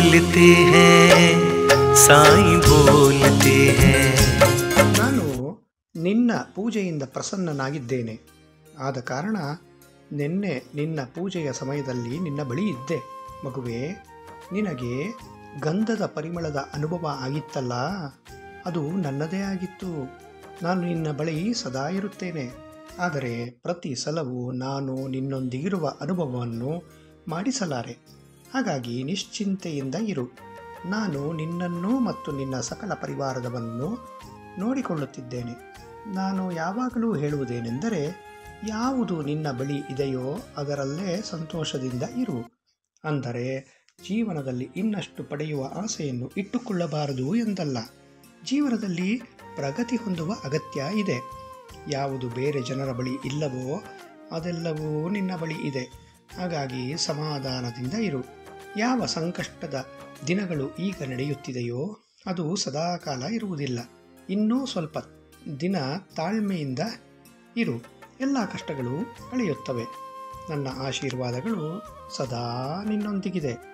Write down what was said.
बोलते हैं साईं बोलते हैं ನಾನು ನಿನ್ನ ಪೂಜೆಯಿಂದ ಪ್ರಸನ್ನನಾಗಿದ್ದೇನೆ ಆದ ಕಾರಣ ನಿನ್ನೆ ನಿನ್ನ ಪೂಜೆಯ ಸಮಯದಲ್ಲಿ ನಿನ್ನ ಬಳಿ ಇದ್ದೆ ಮಗುವೆ ನಿನಗೆ ಗಂಧದ ಪರಿಮಳದ ಅನುಭವ ಆಗಿತ್ತಲ್ಲ ಅದು ನನ್ನದೇ ಆಗಿತ್ತು ನಾನು ನಿನ್ನ ಬಳಿ ಸದಾ ಇರುತ್ತೇನೆ ಆದರೆ ಪ್ರತಿ ಸಲವೂ ನಾನು ನಿನ್ನೊಂದಿಗಿರುವ ಅನುಭವವನ್ನು ಮಾಡಿಸಲಾರೆ ಹಾಗಾಗಿ ನಿಶ್ಚಿಂತೆಯಿಂದ ಇರು ನಾನು ನಿನ್ನನ್ನು ಮತ್ತು ನಿನ್ನ ಸಕಲ ಪರಿವಾರದವನ್ನು ನೋಡಿಕೊಳ್ಳುತ್ತಿದ್ದೇನೆ ನಾನು ಯಾವಾಗಲೂ ಹೇಳುವುದೇನೆಂದರೆ ಯಾವುದು ನಿನ್ನ ಬಳಿ ಇದೆಯೋ ಅದರಲ್ಲೇ ಸಂತೋಷದಿಂದ ಇರು ಅಂದರೆ ಜೀವನದಲ್ಲಿ ಇನ್ನಷ್ಟು ಪಡೆಯುವ ಆಸೆಯನ್ನು ಇಟ್ಟುಕೊಳ್ಳಬಾರದು ಎಂದಲ್ಲ ಜೀವನದಲ್ಲಿ ಪ್ರಗತಿ ಹೊಂದುವ ಅಗತ್ಯ ಇದೆ ಯಾವುದು ಬೇರೆ ಜನರ ಬಳಿ ಇಲ್ಲವೋ ಅದೆಲ್ಲವೂ ನಿನ್ನ ಬಳಿ ಇದೆ ಹಾಗಾಗಿ ಸಮಾಧಾನದಿಂದ ಇರು ಯಾವ ಸಂಕಷ್ಟದ ದಿನಗಳು ಈಗ ನಡೆಯುತ್ತಿದೆಯೋ ಅದು ಸದಾಕಾಲ ಇರುವುದಿಲ್ಲ ಇನ್ನೂ ಸ್ವಲ್ಪ ದಿನ ತಾಳ್ಮೆಯಿಂದ ಇರು ಎಲ್ಲ ಕಷ್ಟಗಳು ಕಳೆಯುತ್ತವೆ ನನ್ನ ಆಶೀರ್ವಾದಗಳು ಸದಾ ನಿನ್ನೊಂದಿಗಿದೆ